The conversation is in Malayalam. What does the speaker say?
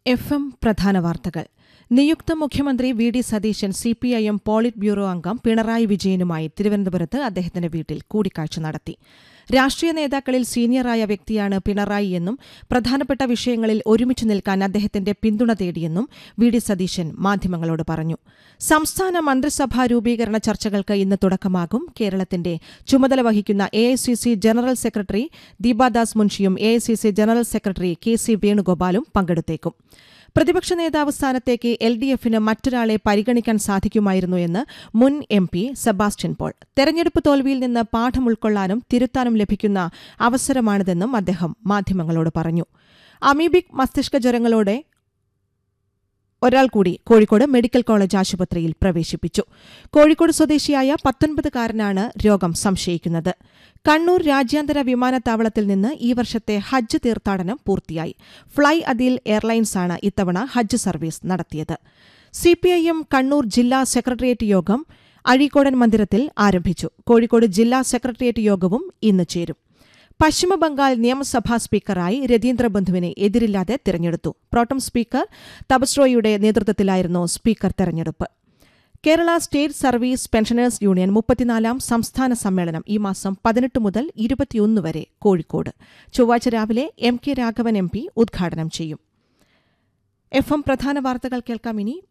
എഫ് എം പ്രധാന വാർത്തകൾ നിയുക്ത മുഖ്യമന്ത്രി V D Satheesan C P I M polit bureau അംഗം പിണറായി വിജയനുമായി തിരുവനന്തപുരത്ത് അദ്ദേഹത്തിന്റെ വീട്ടിൽ കൂടിക്കാഴ്ച നടത്തി രാഷ്ട്രീയ നേതാക്കളിൽ സീനിയറായ വ്യക്തിയാണ് പിണറായി എന്നും പ്രധാനപ്പെട്ട വിഷയങ്ങളിൽ ഒരുമിച്ച് നിൽക്കാൻ അദ്ദേഹത്തിന്റെ പിന്തുണ തേടിയെന്നും വി ഡി സതീശൻ മാധ്യമങ്ങളോട് പറഞ്ഞു സംസ്ഥാന മന്ത്രിസഭാ രൂപീകരണ ചർച്ചകൾക്ക് ഇന്ന് തുടക്കമാകും കേരളത്തിന്റെ ചുമതല വഹിക്കുന്ന എ ജനറൽ സെക്രട്ടറി ദീപാദാസ് മുൻഷിയും A general secretary K C വേണുഗോപാലും പങ്കെടുത്തേക്കും പ്രതിപക്ഷ നേതാവ് സ്ഥാനത്തേക്ക് എൽ ഡി എഫിന് മറ്റൊരാളെ പരിഗണിക്കാൻ സാധിക്കുമായിരുന്നു എന്ന് മുൻ എം പി സെബാസ്റ്റ്യൻ പോൾ തെരഞ്ഞെടുപ്പ് തോൽവിയിൽ നിന്ന് പാഠം ഉൾക്കൊള്ളാനും തിരുത്താനും ലഭിക്കുന്ന അവസരമാണിതെന്നും അദ്ദേഹം മാധ്യമങ്ങളോട് പറഞ്ഞു അമീബിക് മസ്തിഷ്ക ജ്വരങ്ങളോടെ ഒരാൾ കൂടി കോഴിക്കോട് മെഡിക്കൽ കോളേജ് ആശുപത്രിയിൽ പ്രവേശിപ്പിച്ചു കോഴിക്കോട് സ്വദേശിയായ പത്തൊൻപതുകാരനാണ് രോഗം സംശയിക്കുന്നത് കണ്ണൂർ രാജ്യാന്തര വിമാനത്താവളത്തിൽ നിന്ന് ഈ വർഷത്തെ ഹജ്ജ് തീർത്ഥാടനം പൂർത്തിയായി ഫ്ളൈ അദീൽ എയർലൈൻസാണ് ഇത്തവണ ഹജ്ജ് സർവീസ് നടത്തിയത് സിപിഐഎം കണ്ണൂർ ജില്ലാ സെക്രട്ടേറിയറ്റ് യോഗം അഴീക്കോടൻ മന്ദിരത്തിൽ ആരംഭിച്ചു കോഴിക്കോട് ജില്ലാ സെക്രട്ടേറിയറ്റ് യോഗവും ഇന്ന് ചേരും പശ്ചിമബംഗാൾ നിയമസഭാ സ്പീക്കറായി രതീന്ദ്രബന്ധുവിനെ എതിരില്ലാതെ തിരഞ്ഞെടുത്തു പ്രോട്ടം സ്പീക്കർ തപസ്രോയുടെ നേതൃത്വത്തിലായിരുന്നു സ്പീക്കർ തെരഞ്ഞെടുപ്പ് Kerala state service pensioners union മുപ്പത്തിനാലാം സംസ്ഥാന സമ്മേളനം ഈ മാസം പതിനെട്ട് മുതൽ ഇരുപത്തിയൊന്ന് വരെ കോഴിക്കോട് ചൊവ്വാഴ്ച രാവിലെ M K Raghavan M P ഉദ്ഘാടനം ചെയ്യും എഫ് എം പ്രധാന വാർത്തകൾ കേൾക്കാം ഇനി